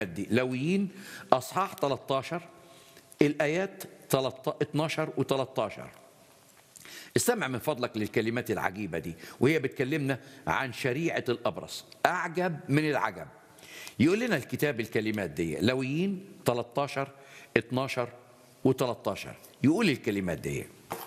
دي لويين اصحاح 13 الايات 12 و13 استمع من فضلك للكلمات العجيبه دي وهي بتكلمنا عن شريعه الابرص اعجب من العجب يقول لنا الكتاب الكلمات دي لويين 13 12 و13 يقول الكلمات دي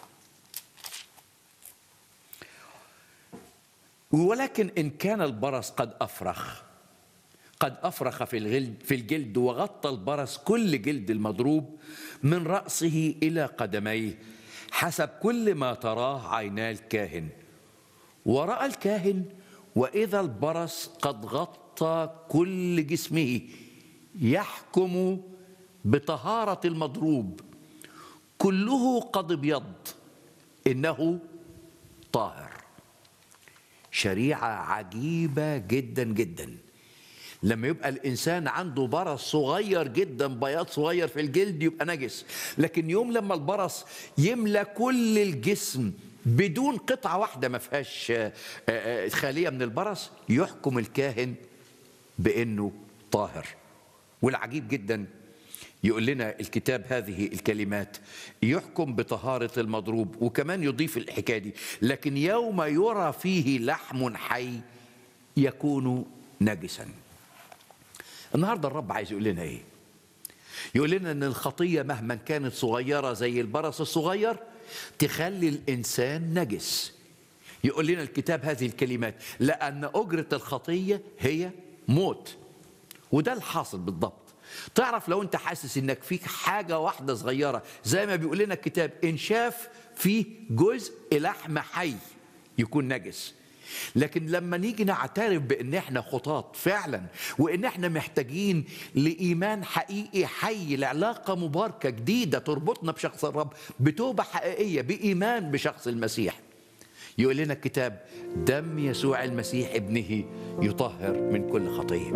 ولكن ان كان البرص قد افرخ قد افرخ في الجلد في الجلد وغطى البرص كل جلد المضروب من راسه الى قدميه حسب كل ما تراه عينا الكاهن وراى الكاهن واذا البرص قد غطى كل جسمه يحكم بطهاره المضروب كله قد ابيض انه طاهر شريعه عجيبه جدا جدا لما يبقى الانسان عنده برص صغير جدا بياض صغير في الجلد يبقى نجس لكن يوم لما البرص يملى كل الجسم بدون قطعه واحده ما فيهاش خاليه من البرص يحكم الكاهن بانه طاهر والعجيب جدا يقول لنا الكتاب هذه الكلمات يحكم بطهارة المضروب وكمان يضيف الحكاية دي لكن يوم يرى فيه لحم حي يكون نجسا النهارده الرب عايز يقول لنا ايه يقول لنا ان الخطيه مهما كانت صغيره زي البرص الصغير تخلي الانسان نجس يقول لنا الكتاب هذه الكلمات لان اجره الخطيه هي موت وده الحاصل بالضبط تعرف لو انت حاسس انك فيك حاجه واحده صغيره زي ما بيقول لنا الكتاب ان شاف فيه جزء لحم حي يكون نجس لكن لما نيجي نعترف بان احنا خطاط فعلا وان احنا محتاجين لايمان حقيقي حي لعلاقه مباركه جديده تربطنا بشخص الرب بتوبه حقيقيه بايمان بشخص المسيح يقول لنا الكتاب دم يسوع المسيح ابنه يطهر من كل خطيه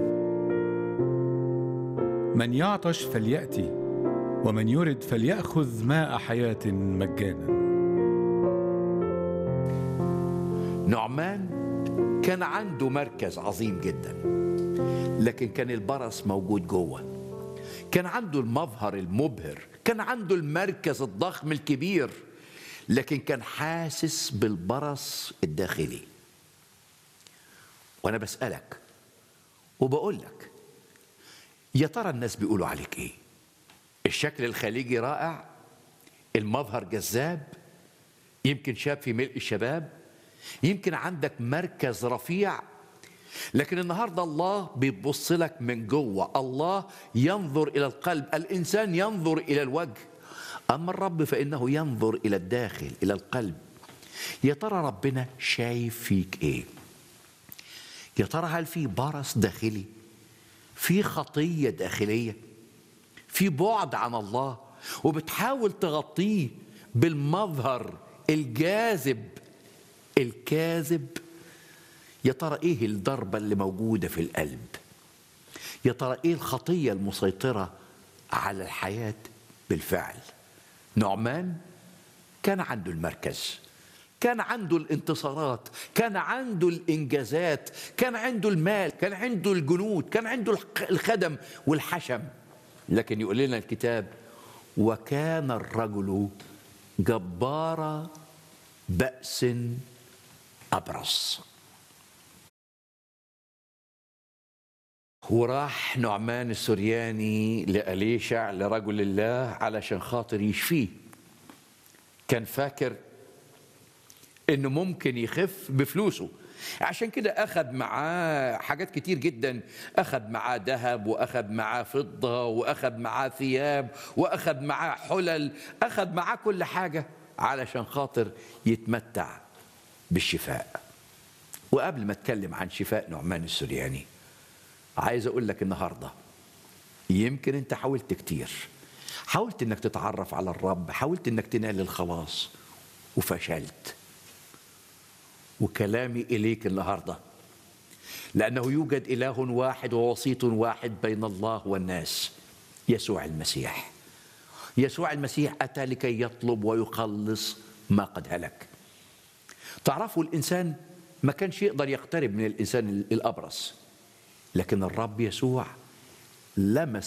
من يعطش فلياتي ومن يرد فلياخذ ماء حياه مجانا نعمان كان عنده مركز عظيم جدا لكن كان البرص موجود جوه كان عنده المظهر المبهر كان عنده المركز الضخم الكبير لكن كان حاسس بالبرص الداخلي وانا بسالك وبقول لك يا ترى الناس بيقولوا عليك ايه الشكل الخليجي رائع المظهر جذاب يمكن شاب في ملء الشباب يمكن عندك مركز رفيع لكن النهارده الله بيبص لك من جوه الله ينظر الى القلب الانسان ينظر الى الوجه اما الرب فانه ينظر الى الداخل الى القلب يا ترى ربنا شايف فيك ايه يا ترى هل في برص داخلي في خطيه داخليه في بعد عن الله وبتحاول تغطيه بالمظهر الجاذب الكاذب يا ترى ايه الضربه اللي موجوده في القلب يا ترى ايه الخطيه المسيطره على الحياه بالفعل نعمان كان عنده المركز كان عنده الانتصارات كان عنده الانجازات كان عنده المال كان عنده الجنود كان عنده الخدم والحشم لكن يقول لنا الكتاب وكان الرجل جبار بأس أبرص وراح نعمان السرياني لأليشع لرجل الله علشان خاطر يشفيه كان فاكر انه ممكن يخف بفلوسه عشان كده اخذ معاه حاجات كتير جدا اخذ معاه ذهب واخذ معاه فضه واخذ معاه ثياب واخذ معاه حلل اخذ معاه كل حاجه علشان خاطر يتمتع بالشفاء وقبل ما اتكلم عن شفاء نعمان السرياني عايز اقول لك النهارده يمكن انت حاولت كتير حاولت انك تتعرف على الرب حاولت انك تنال الخلاص وفشلت وكلامي اليك النهارده لانه يوجد اله واحد ووسيط واحد بين الله والناس يسوع المسيح يسوع المسيح اتى لكي يطلب ويخلص ما قد هلك تعرفوا الانسان ما كانش يقدر يقترب من الانسان الابرص لكن الرب يسوع لمس